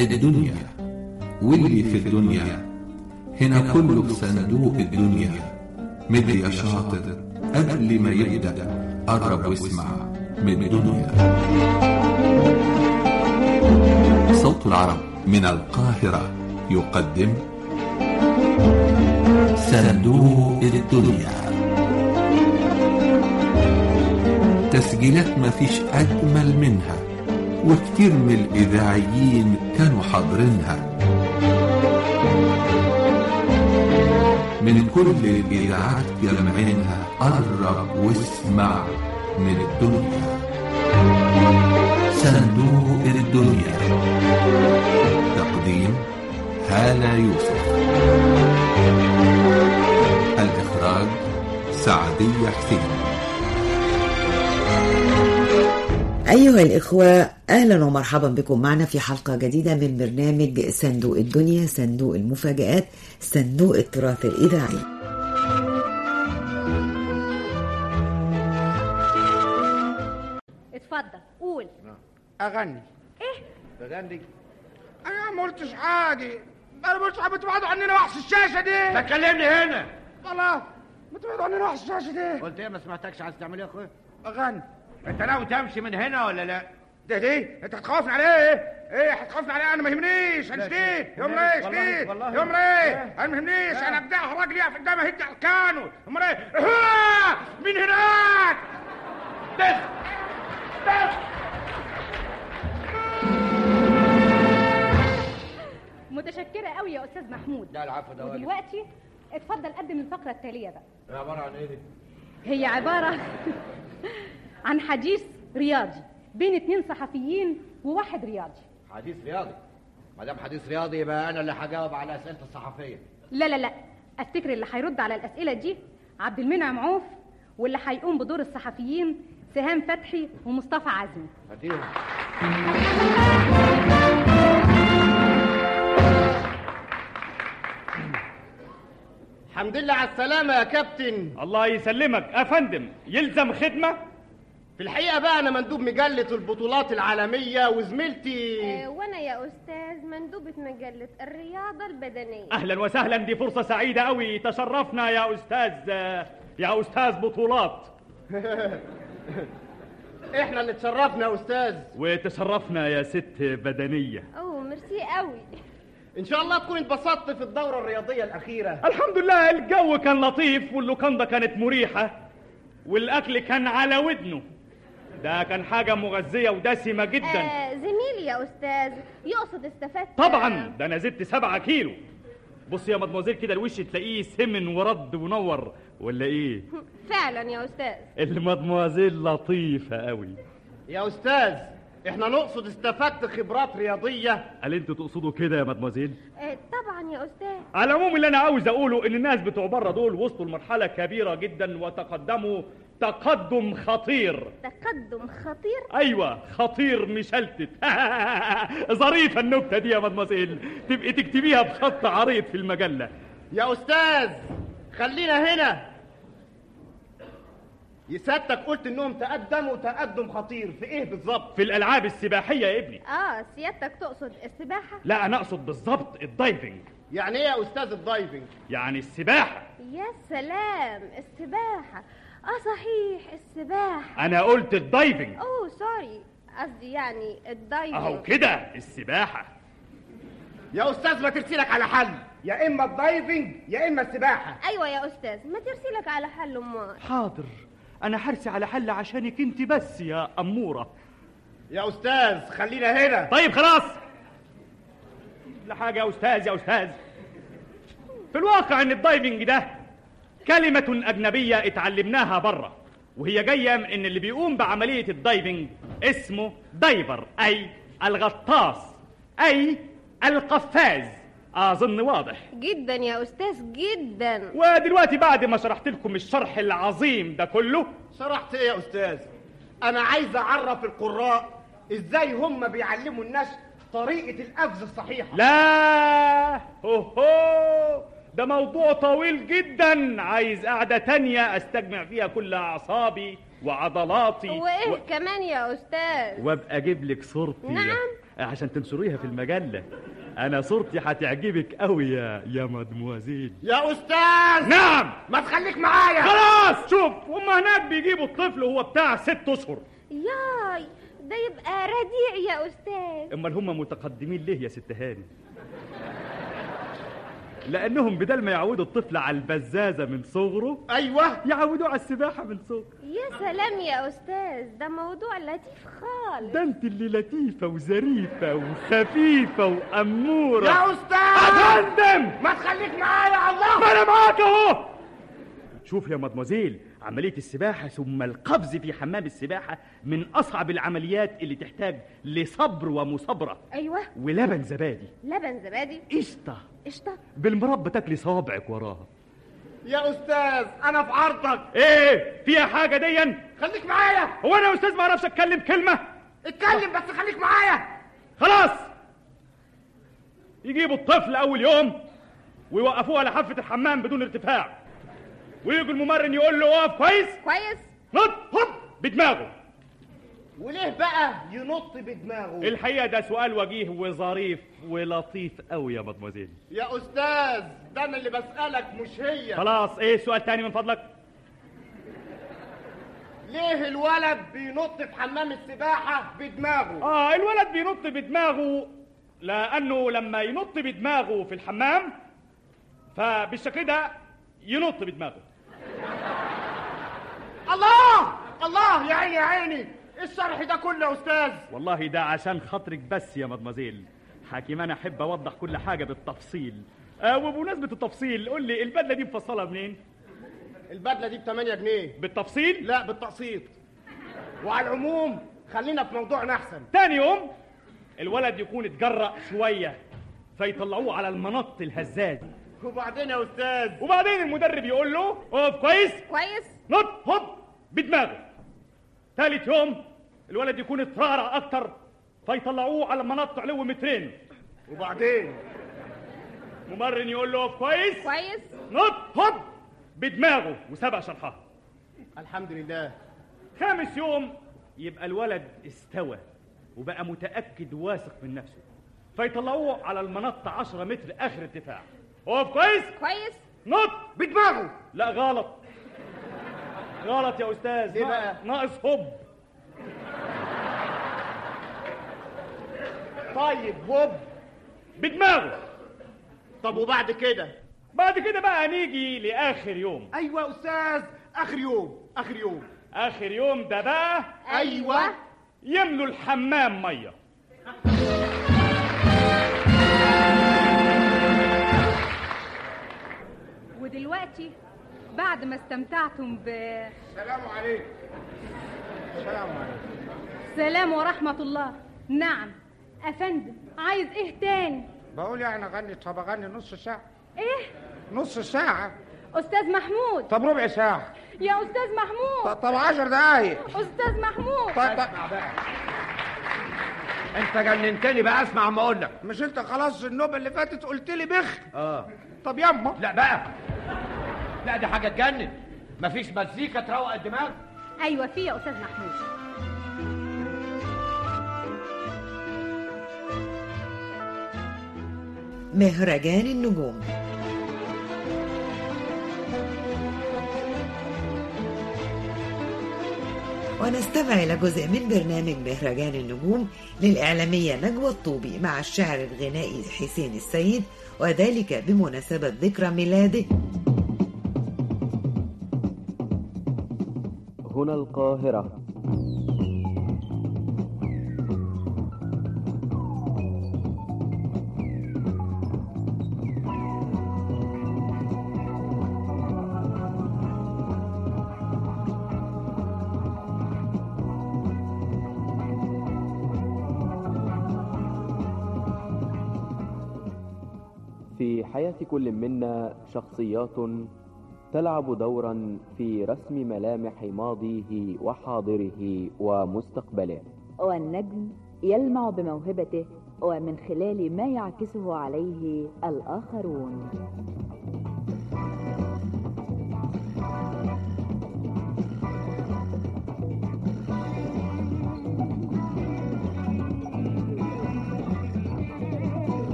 الدنيا واللي في الدنيا هنا كله في صندوق الدنيا مد يا شاطر قبل ما يبدأ قرب واسمع من الدنيا صوت العرب من القاهرة يقدم صندوق الدنيا تسجيلات مفيش أجمل منها وكتير من الإذاعيين كانوا حاضرينها من كل الإذاعات جمعينها قرب واسمع من الدنيا صندوق الدنيا تقديم هالة يوسف الإخراج سعدية حسين أيها الإخوة أهلا ومرحبا بكم معنا في حلقة جديدة من برنامج صندوق الدنيا صندوق المفاجآت صندوق التراث الإذاعي اتفضل قول اغني ايه تغني انا ما قلتش حاجه انا ما قلتش حاجه بتبعدوا عننا وحش الشاشه دي تكلمني هنا والله بتبعدوا عننا وحش الشاشه دي قلت ايه ما سمعتكش عايز تعمل ايه يا اخويا اغني انت ناوي تمشي من هنا ولا لا ده دي انت هتخوفني على ايه ايه هتخوفني على ايه انا ما يهمنيش انا لا، شديد شديد. يوم ايه والله- شديد والله- يوم ايه لا. انا ما يهمنيش لا. انا ابدا راجل يقف قدامي هدي اركانه يوم ايه ها! مين هناك دخ دخ متشكرة قوي يا أستاذ محمود لا العفو ده واجب ودلوقتي اتفضل قدم الفقرة التالية بقى عباره عن ايه دي هي عبارة عن حديث رياضي بين اتنين صحفيين وواحد رياضي حديث رياضي ما دام حديث رياضي يبقى انا اللي هجاوب على اسئله الصحفيه لا لا لا افتكر اللي هيرد على الأسئلة دي عبد المنعم عوف واللي هيقوم بدور الصحفيين سهام فتحي ومصطفى عزمي هديهم الحمد لله على السلامة يا كابتن الله يسلمك افندم يلزم خدمه في الحقيقة بقى أنا مندوب مجلة البطولات العالمية وزميلتي آه، وانا يا استاذ مندوبة مجلة الرياضة البدنية اهلا وسهلا دي فرصه سعيده قوي تشرفنا يا استاذ يا استاذ بطولات إحنا اللي اتشرفنا يا أستاذ وتشرفنا يا ست بدنيه اوه ميرسي قوي إن شاء الله تكون اتبسطت في الدورة الرياضية الأخيرة الحمد لله الجو كان لطيف واللوكاندا كانت مريحه والاكل كان على ودنه ده كان حاجه مغذيه ودسمه جدا آه زميلي يا استاذ يقصد استفدت طبعا ده انا زدت سبعة كيلو بص يا مدموزيل كده الوش تلاقيه سمن ورد ونور ولا ايه فعلا يا استاذ المدموزيل لطيفة قوي يا أستاذ إحنا نقصد استفدت خبرات رياضية هل انتوا تقصدوا كده يا مدموزيل آه طبعا يا استاذ على العموم اللي انا عاوز اقوله ان الناس بتوع بره دول وصلوا لمرحلة كبيرة جدا وتقدموا تقدم خطير تقدم خطير ايوه خطير مشلتت ظريفة النكتة دي يا مدموزيل تبقي تكتبيها بخط عريض في المجلة يا أستاذ خلينا هنا يسادتك قلت إنهم تقدموا تقدم خطير في إيه بالظبط؟ في الالعاب السباحية يا ابني اه سيادتك تقصد السباحة لا انا اقصد بالظبط الدايفنج يعني إيه يا أستاذ الدايفنج؟ يعني السباحة يا سلام السباحة اه صحيح السباحة انا قلت الدايفنج اوه سوري قصدي يعني اهو الدايفنج كده السباحة يا أستاذ ما ترسلك على حل يا إما الدايفنج يا إما السباحة ايوه يا استاذ ما ترسلك على حل امال حاضر انا هرسي على حل عشانك انت بس يا امورة يا أستاذ خلينا هنا طيب خلاص لا حاجة يا استاذ يا استاذ في الواقع ان الدايفنج ده كلمة اجنبية اتعلمناها بره وهي جاية من ان اللي بيقوم بعملية الدايفنج اسمه دايفر اي الغطاس اي القفاز اظن واضح جدا يا استاذ جدا ودلوقتي بعد ما شرحت لكم الشرح العظيم ده كله شرحت إيه يا أستاذ؟ أنا عايز أعرف القراء إزاي هم بيعلموا الناس طريقة القفز الصحيحة لا هو هو ده موضوع طويل جدا عايز قعدة تانية استجمع فيها كل اعصابي وعضلاتي وايه و... كمان يا استاذ وابقى اجيب لك صورتي نعم. عشان تنشريها في المجلة أنا صورتي هتعجبك أوي يا يا مدموزيل يا استاذ نعم ما تخليك معايا خلاص شوف هم هناك بيجيبوا الطفل وهو بتاع ست أشهر ياي ده يبقى رديع يا أستاذ امال هم متقدمين ليه يا ست هاني لانهم بدل ما يعودوا الطفل على البزازه من صغره ايوه يعودوه على السباحه من صغره يا سلام يا أستاذ ده موضوع لطيف خالص ده انت اللي لطيفه وظريفه وخفيفه واموره يا استاذ افندم ما تخليك معايا يا الله ما انا معاك اهو شوف يا مدموزيل عملية السباحة ثم القفز في حمام السباحة من أصعب العمليات اللي تحتاج لصبر ومصابرة أيوة ولبن زبادي لبن زبادي قشطة قشطة بالمربى تاكلي صوابعك وراها يا استاذ انا في عرضك ايه فيها حاجة ديا خليك معايا هو انا يا استاذ ما اعرفش اتكلم كلمة اتكلم بس خليك معايا خلاص يجيبوا الطفل اول يوم ويوقفوه على حافة الحمام بدون ارتفاع ويجي الممرن يقول له اقف كويس كويس نط هوب بدماغه وليه بقى ينط بدماغه الحقيقة ده سؤال وجيه وظريف ولطيف قوي يا مدموزيل يا استاذ ده انا اللي بسالك مش هي خلاص ايه السؤال تاني من فضلك ليه الولد بينط في حمام السباحه بدماغه اه الولد بينط بدماغه لانه لما ينط بدماغه في الحمام فبالشكل ده ينط بدماغه الله الله يا عيني يا عيني إيه الشرح ده كله يا استاذ والله ده عشان خاطرك بس يا مدمزيل حكيم انا احب اوضح كل حاجه بالتفصيل آه وبمناسبه التفصيل قول لي البدله دي مفصله منين البدله دي ب 8 جنيه بالتفصيل لا بالتقسيط وعلى العموم خلينا في موضوعنا احسن تاني يوم الولد يكون اتجرأ شويه فيطلعوه على المنط الهزاز وبعدين يا استاذ وبعدين المدرب يقول له اقف كويس كويس نط هوب بدماغه ثالث يوم الولد يكون اترعرع اكتر فيطلعوه على منط علو مترين وبعدين ممرن يقول له اقف كويس كويس نط هوب بدماغه وسبق شرحها الحمد لله خامس يوم يبقى الولد استوى وبقى متأكد واثق من نفسه فيطلعوه على المنط 10 متر آخر ارتفاع اقف كويس كويس نط بدماغه لا غلط غلط يا أستاذ ليه بقى؟ ناقص هوب طيب هوب بدماغه طب وبعد كده بعد كده بقى نيجي لآخر يوم ايوه يا استاذ اخر يوم اخر يوم آخر يوم ده بقى ايوه يملوا الحمام مية ودلوقتي بعد ما استمتعتم ب سلام عليكم سلام عليكم سلام ورحمة الله نعم أفندم عايز إيه تاني بقول يعني اغني طب اغني نص ساعة إيه نص ساعة أستاذ محمود طب ربع ساعة يا أستاذ طب, محمود طب عشر دقايق أستاذ محمود طب, طب انت جننتني بقى اسمع ما اقول لك مش انت خلاص النوبة اللي فاتت قلت لي بخ اه طب يما لا بقى لا دي حاجه تجنن مفيش مزيكا تروق الدماغ أيوة في يا أستاذ محمود مهرجان النجوم ونستمع إلى جزء من برنامج مهرجان النجوم للإعلامية نجوى الطوبي مع الشاعر الغنائي حسين السيد وذلك بمناسبة ذكرى ميلاده هنا القاهرة في حياة كل منا شخصيات تلعب دورا في رسم ملامح ماضيه وحاضره ومستقبله والنجم يلمع بموهبته ومن خلال ما يعكسه عليه الآخرون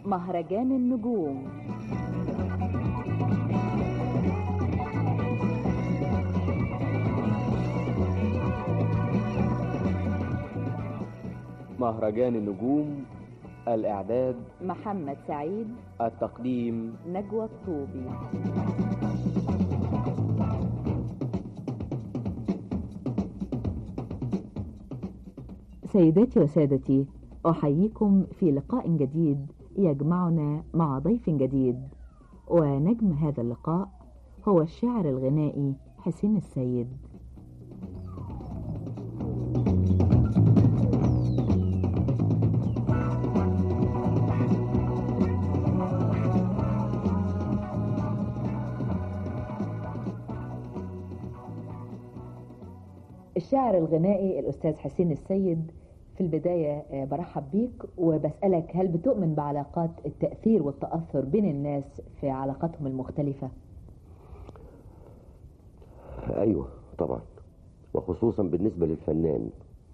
مهرجان النجوم مهرجان النجوم الإعداد محمد سعيد التقديم نجوى الطوبي سيداتي وسادتي أحييكم في لقاء جديد يجمعنا مع ضيف جديد ونجم هذا اللقاء هو الشاعر الغنائي حسين السيد الشاعر الغنائي الأستاذ حسين السيد في البداية آه، برحب بيك وبسألك هل بتؤمن بعلاقات التأثير والتأثر بين الناس في علاقاتهم المختلفة؟ ايوه طبعا وخصوصا بالنسبه للفنان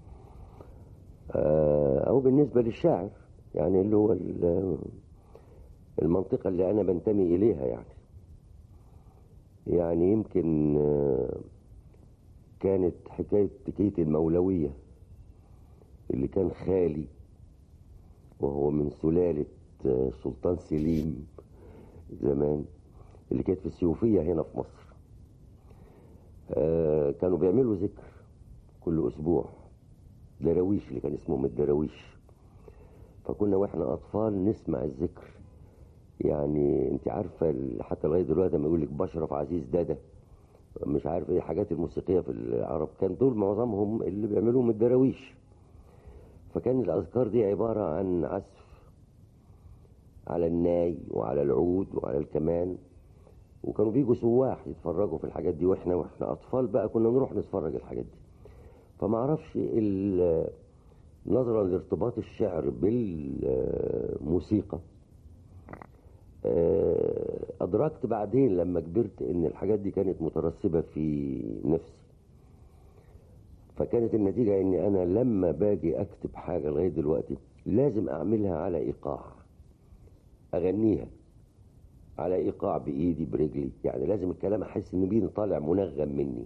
آه، او بالنسبه للشاعر يعني اللي هو ال- المنطقه اللي انا بنتمي اليها يعني يعني يمكن آه، كانت حكايه تكيت المولويه اللي كان خالي وهو من سلاله آه، سلطان سليم زمان اللي كانت في السيوفيه هنا في مصر آه، كانوا بيعملوا ذكر كل اسبوع دراويش اللي كان اسمهم الدراويش فكنا واحنا اطفال نسمع الذكر يعني انت عارفه ال- حتى لغايه دلوقتي لما يقول لك بشرف عزيز دادا مش عارف ايه الحاجات الموسيقيه في العرب كان دول معظمهم اللي بيعملوهم الدراويش فكان الاذكار دي عباره عن عزف على الناي وعلى العود وعلى الكمان وكانوا بيجوا سواح يتفرجوا في الحاجات دي واحنا واحنا اطفال بقى كنا نروح نتفرج الحاجات دي فما اعرفش ال- نظرا لارتباط الشعر بالموسيقى آه، ادركت بعدين لما كبرت ان الحاجات دي كانت مترسبه في نفسي فكانت النتيجه ان انا لما باجي اكتب حاجه لغايه دلوقتي لازم اعملها على ايقاع اغنيها على ايقاع بايدي برجلي يعني لازم الكلام احس ان بيه طالع منغم مني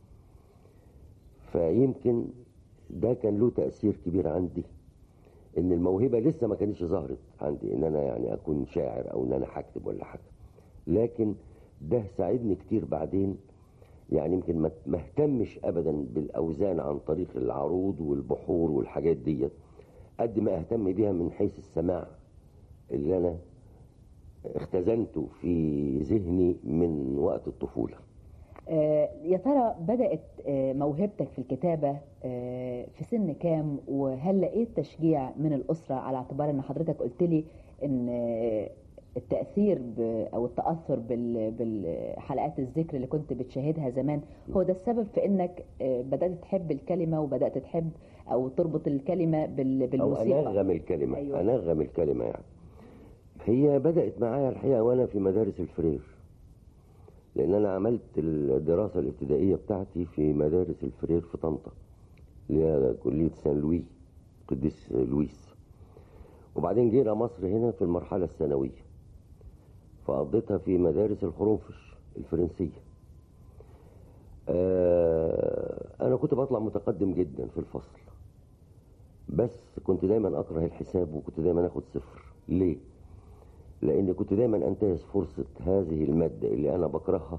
فيمكن ده كان له تاثير كبير عندي ان الموهبه لسه ما كانتش ظهرت عندي ان انا يعني اكون شاعر او ان انا هكتب ولا حاجه لكن ده ساعدني كتير بعدين يعني يمكن ما ما اهتمش ابدا بالاوزان عن طريق العروض والبحور والحاجات ديت قد ما اهتم بيها من حيث السماع اللي انا اختزنته في ذهني من وقت الطفوله آه، يا ترى بدأت آه، موهبتك في الكتابة آه، في سن كام وهل لقيت تشجيع من الأسرة على اعتبار أن حضرتك قلت لي أن آه، التأثير ب- أو التأثر بال- بالحلقات الذكر اللي كنت بتشاهدها زمان هو ده السبب في أنك آه، بدأت تحب الكلمة وبدأت تحب أو تربط الكلمة بال- او بالموسيقى انغم الكلمه أيوة. أيوة. انغم الكلمه يعني هي بدات معايا الحقيقه وانا في مدارس الفرير لان انا عملت الدراسه الابتدائيه بتاعتي في مدارس الفرير في طنطا اللي هي كليه سان لوي قديس لويس وبعدين جينا مصر هنا في المرحله الثانويه فقضيتها في مدارس الخرنفش الفرنسيه آه انا كنت بطلع متقدم جدا في الفصل بس كنت دايما اكره الحساب وكنت دايما اخد صفر ليه لان كنت دايما انتهز فرصه هذه الماده اللي انا بكرهها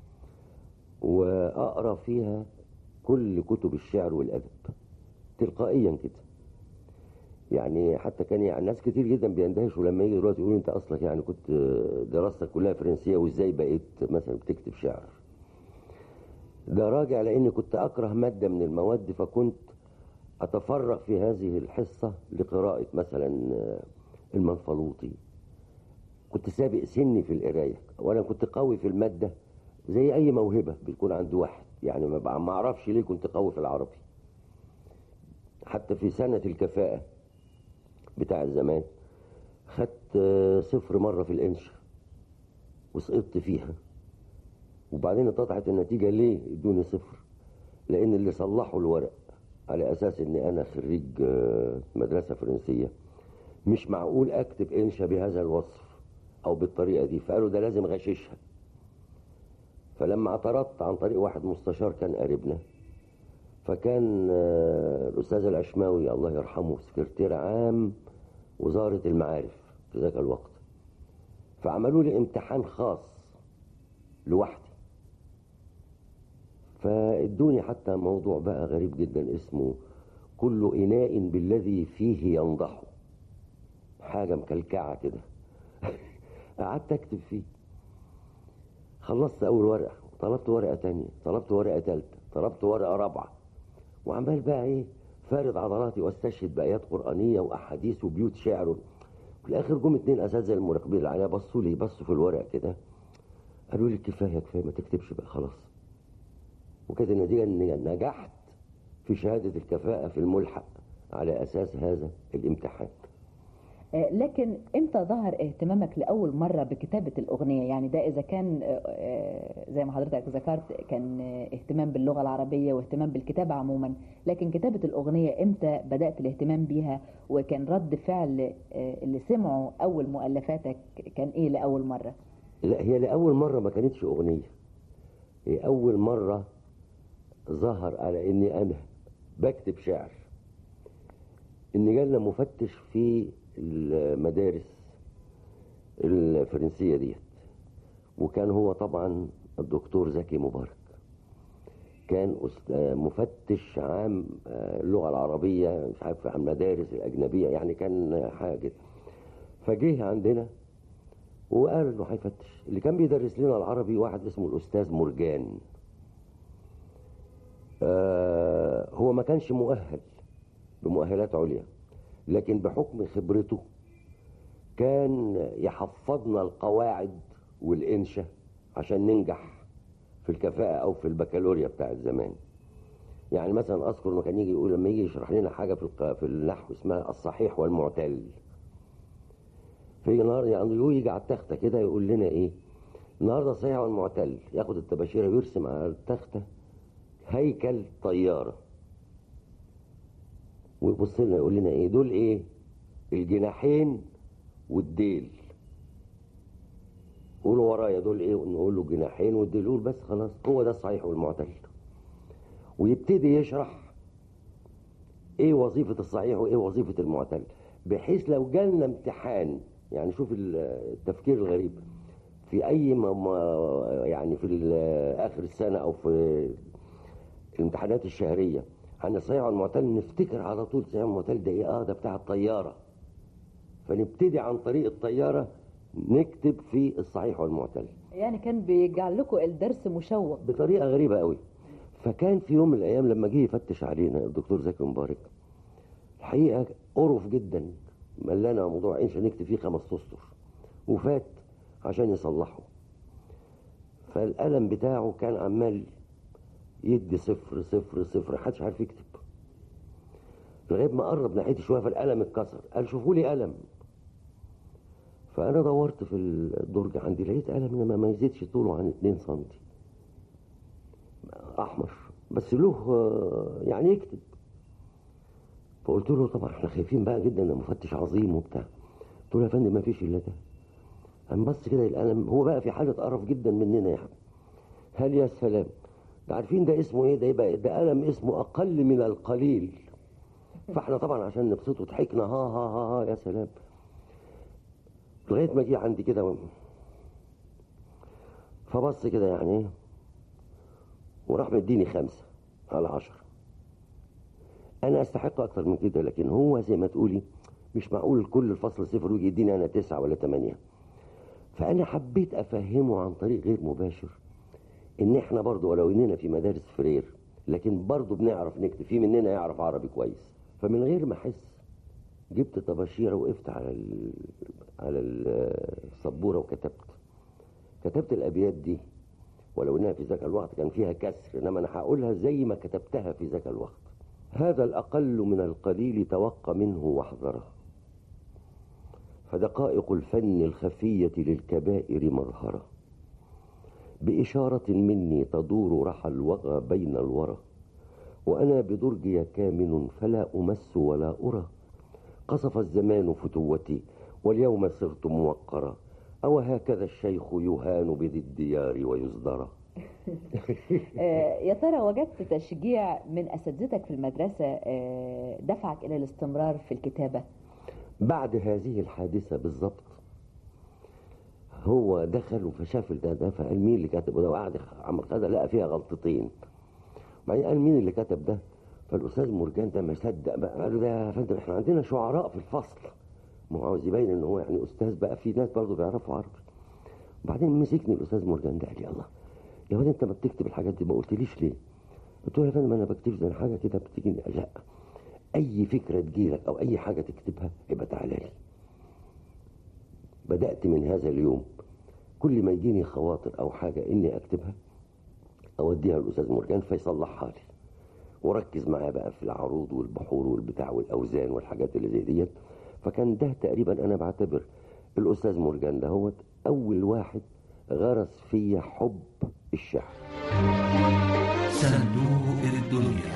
واقرا فيها كل كتب الشعر والادب تلقائيا كده يعني حتى كان يعني ناس كتير جدا بيندهشوا لما يجي دلوقتي يقولوا انت اصلك يعني كنت دراستك كلها فرنسيه وازاي بقيت مثلا بتكتب شعر ده راجع لاني كنت اكره ماده من المواد فكنت اتفرغ في هذه الحصه لقراءه مثلا المنفلوطي كنت سابق سني في القرايه وانا كنت قوي في الماده زي اي موهبه بتكون عند واحد يعني ما بقى- ما اعرفش ليه كنت قوي في العربي حتى في سنه الكفاءه بتاع زمان خدت آه، صفر مره في الانشا وسقطت فيها وبعدين اتضحت النتيجه ليه ادوني صفر لان اللي صلحوا الورق على اساس اني انا خريج آه، مدرسه فرنسيه مش معقول اكتب انشا بهذا الوصف او بالطريقه دي فقالوا ده لازم غششها فلما اعترضت عن طريق واحد مستشار كان قريبنا فكان آه، الاستاذ العشماوي الله يرحمه سكرتير عام وزاره المعارف في ذاك الوقت فعملوا لي امتحان خاص لوحدي فادوني حتى موضوع بقى غريب جدا اسمه كل إناء بالذي فيه ينضح حاجة مكلكعة كده قعدت أكتب فيه خلصت أول ورقة طلبت ورقة تانية طلبت ورقة تالتة طلبت ورقة رابعة وعمال بقى إيه فارد عضلاتي واستشهد بآيات قرآنية وأحاديث وبيوت شعر في الآخر جم اتنين أساتذة المراقبين اللي عليا بصوا لي بصوا في الورق كده قالوا لي كفاية كفاية ما تكتبش بقى خلاص وكانت النتيجة إني نجحت في شهادة الكفاءة في الملحق على أساس هذا الامتحان آه، لكن امتى ظهر اهتمامك لاول مره بكتابه الاغنيه يعني ده اذا كان آه، آه، زي ما حضرتك ذكرت كان آه، اهتمام باللغه العربيه واهتمام بالكتابه عموما لكن كتابه الاغنيه امتى بدات الاهتمام بيها وكان رد فعل آه، اللي سمعوا اول مؤلفاتك كان ايه لاول مره لا هي لأول مرة ما كانتش أغنية هي أول مرة ظهر على إني أنا بكتب شعر إن جالنا مفتش في المدارس الفرنسية ديت وكان هو طبعا الدكتور زكي مبارك كان أست- مفتش عام آه، اللغة العربية مش عارف عن المدارس الأجنبية يعني كان حاجة كده فجه عندنا وقال انه هيفتش اللي كان بيدرس لنا العربي واحد اسمه الاستاذ مرجان آه هو ما كانش مؤهل بمؤهلات عليا لكن بحكم خبرته كان يحفظنا القواعد والانشاء عشان ننجح في الكفاءة او في البكالوريا بتاعت زمان يعني مثلا اذكر انه كان يجي يقول لما يجي يشرح لنا حاجه في الق- في النحو اسمها الصحيح والمعتل في نهار يعني يجي يجي على التخته كده يقول لنا ايه النهارده صحيح والمعتل ياخد الطباشيره ويرسم على التخته هيكل طياره ويبص لنا يقول لنا ايه دول ايه الجناحين والديل قولوا ورايا دول ايه نقول له جناحين والديل يقول بس خلاص هو ده الصحيح والمعتل ويبتدي يشرح ايه وظيفة الصحيح وايه وظيفة المعتل بحيث لو جالنا امتحان يعني شوف ال- التفكير الغريب في اي ما ما- يعني في ال- اخر السنة او في الامتحانات الشهرية عن الصحيح والمعتل نفتكر على طول الصحيح والمعتل ده ايه اه ده بتاع الطيارة فنبتدي عن طريق الطيارة نكتب في الصحيح والمعتل يعني كان بيجعل لكم الدرس مشوق بطريقه غريبه قوي فكان في يوم من الايام لما جه يفتش علينا الدكتور زكي مبارك الحقيقه قرف جدا ملانا موضوع انشا نكتب فيه خمس اسطر وفات عشان يصلحه فالقلم بتاعه كان عمال يدي صفر صفر صفر محدش عارف يكتب لغايه ما قرب ناحيتي شويه فالقلم اتكسر قال شوفوا لي قلم فانا دورت في الدرج عندي لقيت قلم انما ما يزيدش طوله عن 2 سم احمر بس له آه، يعني يكتب فقلت له طبعا احنا خايفين بقى جدا ده مفتش عظيم وبتاع قلت له يا فندم ما فيش الا ده قام بص كده القلم هو بقى في حاله قرف جدا مننا يعني هل يا سلام ده عارفين ده اسمه ايه ده يبقى ده قلم اسمه اقل من القليل فاحنا طبعا عشان نبسطه ضحكنا ها ها ها ها يا سلام لغايه ما جه عندي كده فبص كده يعني ايه وراح مديني خمسة على عشرة أنا أستحق أكتر من كده لكن هو زي ما تقولي مش معقول كل الفصل صفر ويجي يديني أنا تسعة ولا تمانية فأنا حبيت أفهمه عن طريق غير مباشر إن إحنا برضو ولو إننا في مدارس فرير لكن برضو بنعرف نكتب في مننا يعرف عربي كويس فمن غير ما أحس جبت طباشيرة وقفت على ال... على السبورة وكتبت كتبت الأبيات دي ولو انها في ذاك الوقت كان فيها كسر انما انا هقولها زي ما كتبتها في ذاك الوقت هذا الاقل من القليل توق منه واحذره فدقائق الفن الخفيه للكبائر مرهره باشاره مني تدور رحى الوغى بين الورى وانا بدرجي كامن فلا امس ولا ارى قصف الزمان فتوتي واليوم صرت موقرا أو هكذا الشيخ يهان بذي الديار ويصدر آه، يا ترى وجدت تشجيع من اساتذتك في المدرسه آه، دفعك الى الاستمرار في الكتابه بعد هذه الحادثة بالظبط هو دخل فشاف ده ده فقال مين اللي كتب ده وقعد عمل كذا لقى فيها غلطتين بعدين قال مين اللي كتب ده فالاستاذ مرجان ده ما صدق بقى قال له ده يا فندم احنا عندنا شعراء في الفصل ما هو عاوز يبين ان هو يعني استاذ بقى في ناس برضه بيعرفوا عربي وبعدين مسكني الاستاذ مرجان ده قال لي الله يا ولد انت ما بتكتب الحاجات دي ما قلتليش ليه قلت له يا فندم انا بكتبش زي حاجه كده بتيجي لا اي فكره تجيلك او اي حاجه تكتبها يبقى تعالى لي بدات من هذا اليوم كل ما يجيني خواطر او حاجه اني اكتبها اوديها للاستاذ مرجان فيصلحها لي وركز معاه بقى في العروض والبحور والبتاع والاوزان والحاجات اللي زي ديت فكان ده تقريبا انا بعتبر الاستاذ مرجان ده هو اول واحد غرس فيا حب الشعر صندوق الدنيا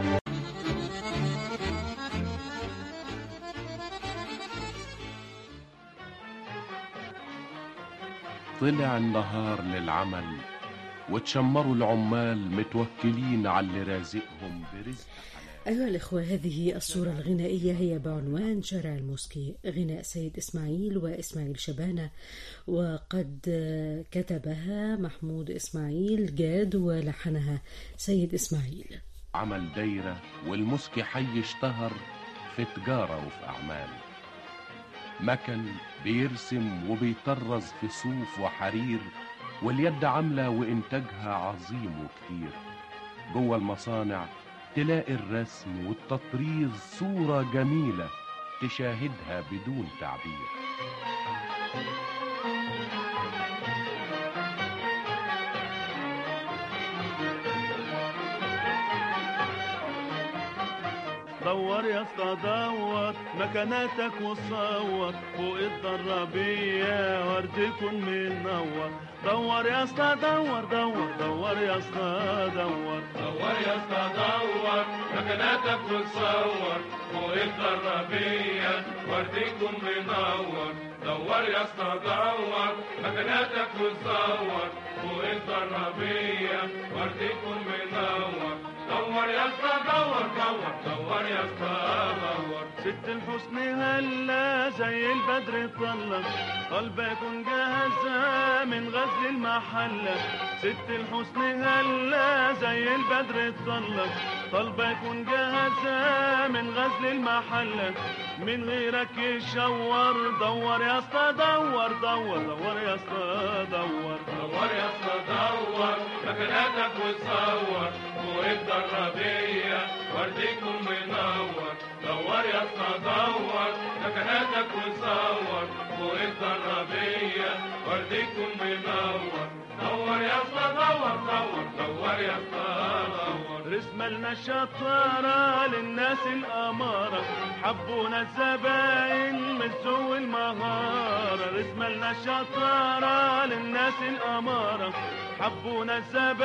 طلع النهار للعمل وتشمروا العمال متوكلين على اللي رازقهم برزق أيها الإخوة هذه الصورة الغنائية هي بعنوان شارع الموسكي غناء سيد إسماعيل وإسماعيل شبانة وقد كتبها محمود إسماعيل جاد ولحنها سيد إسماعيل عمل دايرة والمسكي حي اشتهر في تجارة وفي أعمال مكن بيرسم وبيطرز في صوف وحرير واليد عاملة وإنتاجها عظيم وكتير جوه المصانع تلاقي الرسم والتطريز صورة جميلة تشاهدها بدون تعبير دور يا اسطى دور مكاناتك وصور فوق الضربية ورد يكون منور دور يا اسطى دور دور دور يا اسطى دور دور يا اسطى دور مكاناتك وتصور فوق الضربية ورد يكون منور دور يا اسطى دور مكاناتك وتصور فوق الضربية ورد يكون منور دور يا اسطى دور دور دور يا اسطى دور ست الحسن هلا زي البدر طلق قلبك يكون جاهزة من غزل المحلة ست الحسن هلا زي البدر طلق طلبة يكون جاهزة من غزل المحلة من غيرك يشور دور يا اسطى دور دور دور يا اسطى دور دور يا اسطى دور مكاناتك وتصور فوق الضربية ورديكم منور دور يا اسطى دور مكاناتك وتصور فوق الضربية ورديكم منور دور يا اسطى دور دور دور يا اسطى دور رسم لنا الشطارة للناس الأمارة حبونا الزباين من سوء المهارة رسم لنا الشطارة للناس الأمارة حبونا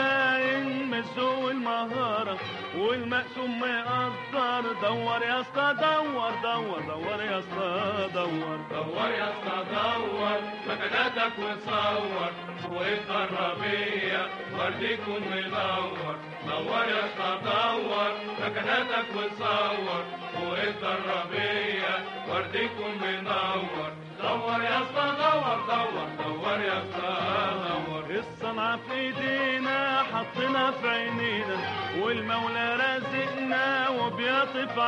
الزباين من سوء المهارة والمقسوم مقدر دور يا اسطى دور دور دور يا اسطى دور دور يا اسطى دور مكاناتك وتصور فوق الضربية ورديكم منور دور يا اسطى دور مكاناتك وتصور فوق الضربية ورديكم منور دور يا اسطى دور دور دور يا اسطى دور الصنعة في ايدينا حطنا في عينينا والمولى رازقنا وبيطف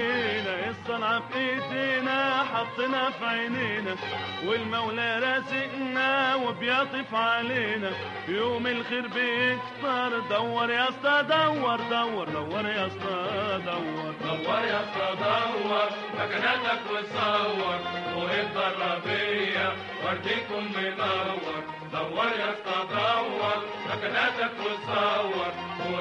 علينا الصنعة في ايدينا حطنا في عينينا والمولى رازقنا وبيطف علينا يوم الخير بيكتر دور يا اسطى دور دور دور يا اسطى دور دور يا اسطى دور مكاناتك وتصور فوق الضربية ورديكم منور دور يا اسطى دور مكاناتك وتصور فوق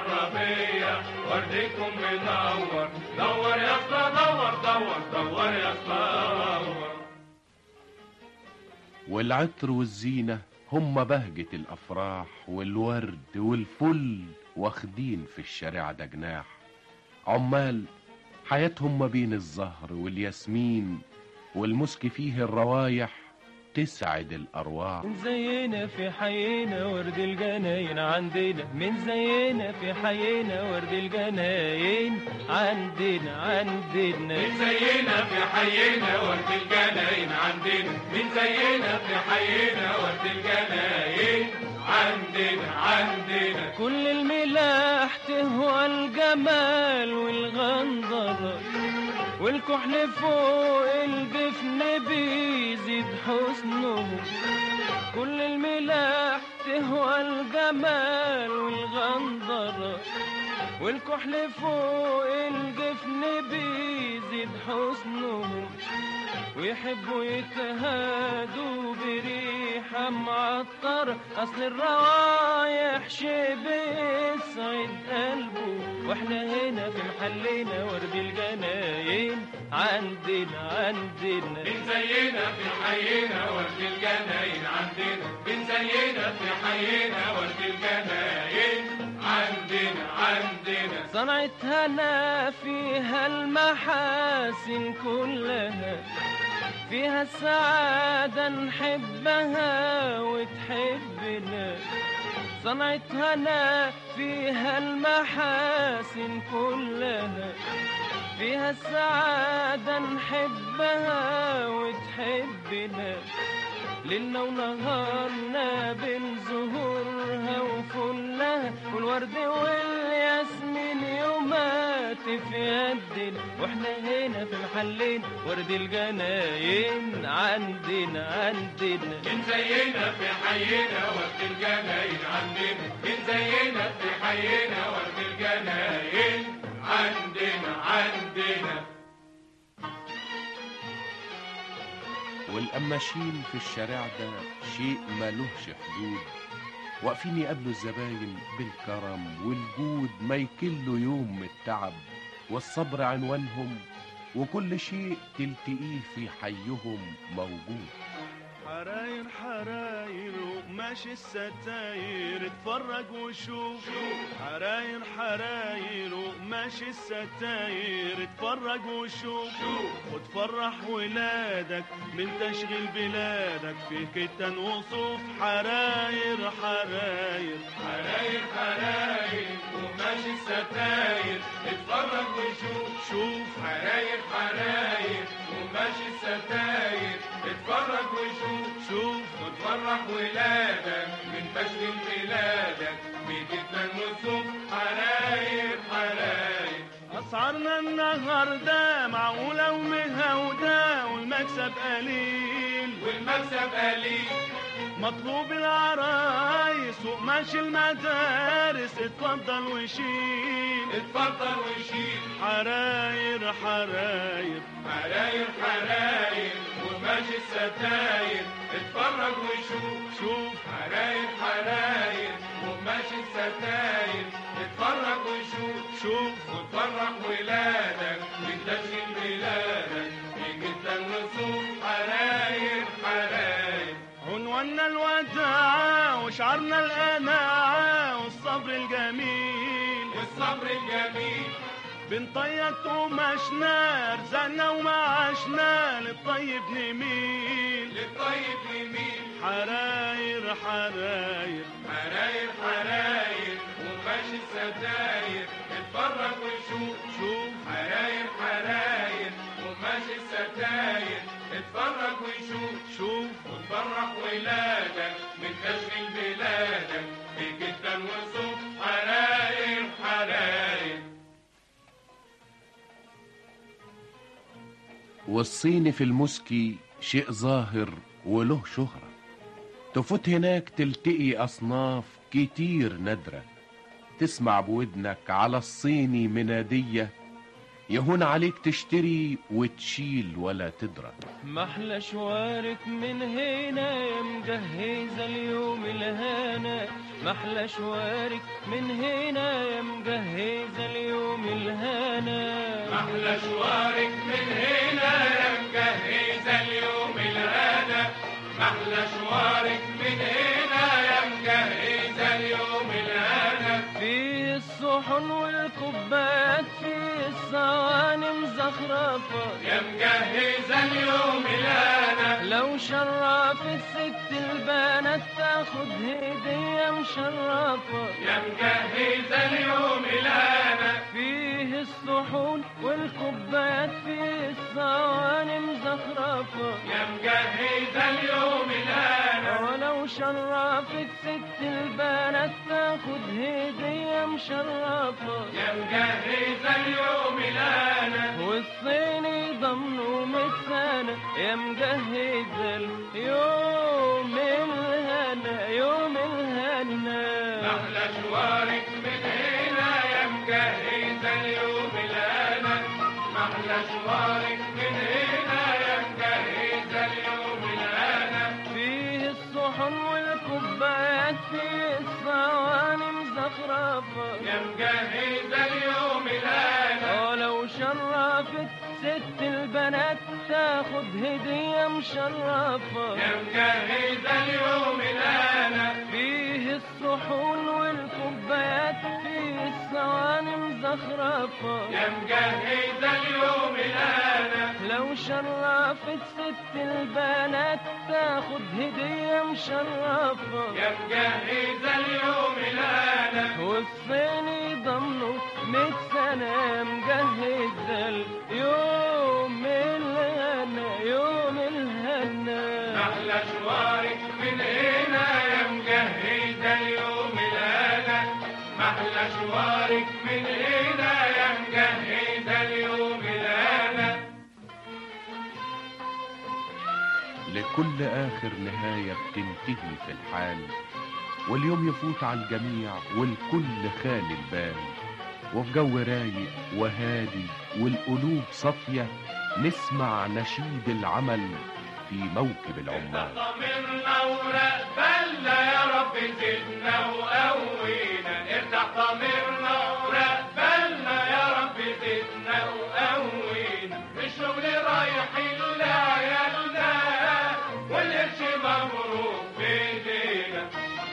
الضربية ورديكم منور دور يا اسطى دور دور دور يا اسطى دور والعطر والزينة هم بهجة الأفراح والورد والفل واخدين في الشارع ده جناح عمال حياتهم ما بين الزهر والياسمين والمسك فيه الروايح تسعد الأرواح من زينا في حينا ورد الجناين عندنا من زينا في حينا ورد الجناين عندنا عندنا من زينا في حينا ورد الجناين عندنا من زينا في حينا ورد الجناين عندنا عندنا كل الملاح تهوى الجمال والغندرة والكحل فوق الجفن بيزيد حسنه كل الملاح تهوى الجمال والغندرة والكحل فوق الجفن بيزيد حسنه ويحبوا يتهادوا بريحة معطرة أصل الروايح شي بيسعد قلبه واحنا هنا في محلنا ورد الجناين عندنا عندنا من زينا في حينا ورد الجناين عندنا من زينا في حينا ورد الجناين عندنا عندنا صنعتها أنا فيها المحاسن كلها فيها السعادة نحبها وتحبنا صنعتها أنا فيها المحاسن كلها فيها السعادة نحبها وتحبنا ليلنا ونهارنا بين زهورها وفلها والورد والياسمين يومات في يدنا واحنا هنا في محلنا ورد الجناين عندنا عندنا من زينا في حينا ورد الجناين عندنا من زينا في حينا ورد الجناين عندنا عندنا والقماشين في الشارع ده شيء ملوش حدود واقفين يقابلوا الزباين بالكرم والجود ما يكلوا يوم من التعب والصبر عنوانهم وكل شيء تلتقيه في حيهم موجود حراير حراير وقماش الستاير اتفرج وشوف حراير حراير وقماش الستاير اتفرج وشوف وتفرح ولادك من تشغيل بلادك في كتان وصوف حراير حراير حراير حراير وماشي الستاير اتفرج وشوف شوف حراير حراير وماشي الستاير اتفرج وشوف شوف وتفرح ولادك من تشغيل بلادك بجدا وصوف حراير حراير أسعارنا النهاردة معقولة ومهودة والمكسب قليل والمكسب قليل مطلوب العرايس وقماش المدارس اتفضل وشيل اتفضل وشيل حراير حراير حراير حراير وماشي الستاير اتفرج وشوف شوف حراير حراير وماشي الستاير اتفرج وشوف شوف وتفرح ولادك من تشغيل بلادك بجدا وصوف حراير حراير عنواننا الوداعة وشعارنا القناعة والصبر الجميل والصبر الجميل بنطيب قماشنا رزقنا ومعاشنا للطيب نميل للطيب نميل حراير حراير حراير حراير وماشي الستاير اتفرج وشوف شوف حراير حراير وماشي الستاير اتفرج وشوف شوف وتفرح ولادك من تشغيل بلادك بجدا وصوف حراير حراير والصيني في المسكي شيء ظاهر وله شهرة تفوت هناك تلتقي أصناف كتير نادرة تسمع بودنك على الصيني منادية يهون عليك تشتري وتشيل ولا تدرى محلى شوارك من هنا يا مجهزة اليوم الهنا محلى شوارك من هنا يا مجهزة اليوم الهنا محلى شوارك من هنا يا مجهزة اليوم الهنا محلى شوارك من هنا يا مجهزة اليوم الهنا فيه الصحن والكوبايات فيه الصواني مزخرفة يا مجهزة اليوم الأنا لو شرفت ست البنات تاخد هدية مشرفة يا مجهزة اليوم الأنا فيه الصحون والكوبايات فيه الصواني مزخرفة يا مجهزة اليوم الأنا ولو شرفت ست البنات تاخد هدية مشرفة يا مجهزة اليوم الأنا والصيني ضمنه ميت سنة يا مجهز اليوم الهنا يوم الهنا أحلى شوارك من هنا يا مجهزة اليوم الأنا محلى شوارك من هنا يا مجهزة اليوم الأنا فيه الصحن والكوبايات فيه الصواني مزخرفة يا مجهزة اليوم الأنا ولو شرفت ست البنات تاخد هدية مشرفة يا مجهزة اليوم الأنا فيه الصحون والكوبايات فيه الصواني مزخرفة يا مجهزة اليوم الأنا لو شرفت ست البنات تاخد هدية مشرفة يا مجهزة اليوم الأنا والصيني ضمنه ميت سنة مجهز اليوم الهنا يوم الهنا أحلى شوارك من هنا يا مجهزة اليوم الأنا محلى شوارك من هنا يا مجهزة اليوم الأنا لكل آخر نهاية بتنتهي في الحال واليوم يفوت على الجميع والكل خالي البال وفي جو رايق وهادي والقلوب صافية نسمع نشيد العمل في موكب العمال ضميرنا ورقبلنا يا رب زدنا وقوينا ارتاح ضميرنا ورقبلنا يا رب زدنا وقوينا الشغل رايح لعيالنا والقرش مبروك بايدينا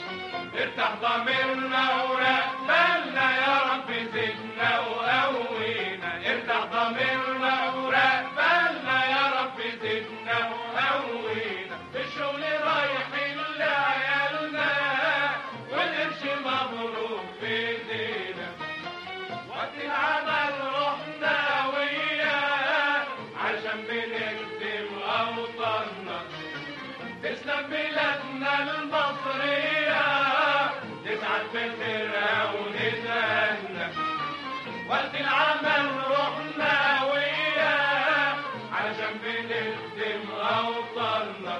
ارتاح ضميرنا ورقبلنا يا رب زدنا وقوينا ارتاح ضميرنا ورقبلنا يا رب زدنا وقوينا الشغل رايح لعيالنا والقرش مبروك بايدينا وقت العمل رحنا وياه عشان بنخدم اوطاننا تسلم بلادنا المصرية تسعد بخيرها ونتهنى وقت العمل رحنا وياه علشان بنخدم أوطاننا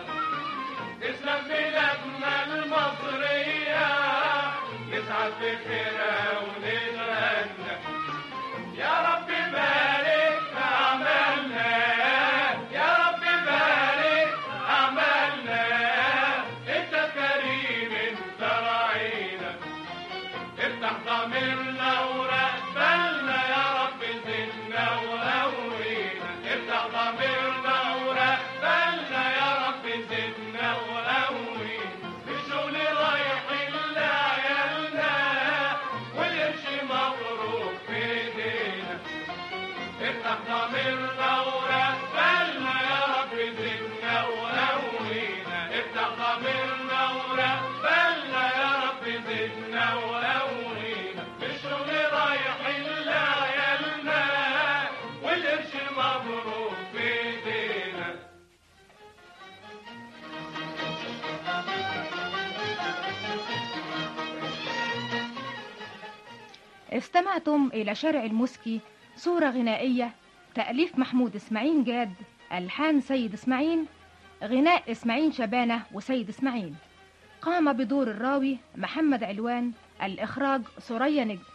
تسلم بلادنا المصرية نسعد بخيرها ونتهنى يا رب بارك في أعمالنا يا رب بارك أعمالنا أنت كريم أنت راعينا افتح ضميرنا ورقبلنا يا رب زدنا وقوينا افتح ضميرنا ورقبلنا يا رب زدنا وقوينا الشغل رايح لعيالنا والقرش مبروك في ايدينا افتح ضميرنا ورقبلنا يا رب زدنا وقوينا افتح ضميرنا ورقبلنا يا رب زدنا وقوينا الشغل رايح لعيالنا والقرش مبروك في ايدينا استمعتم إلى شارع المسكي صورة غنائية تأليف محمود إسماعيل جاد ألحان سيد إسماعيل غناء إسماعيل شبانة وسيد إسماعيل قام بدور الراوي محمد علوان الإخراج سوريا نجم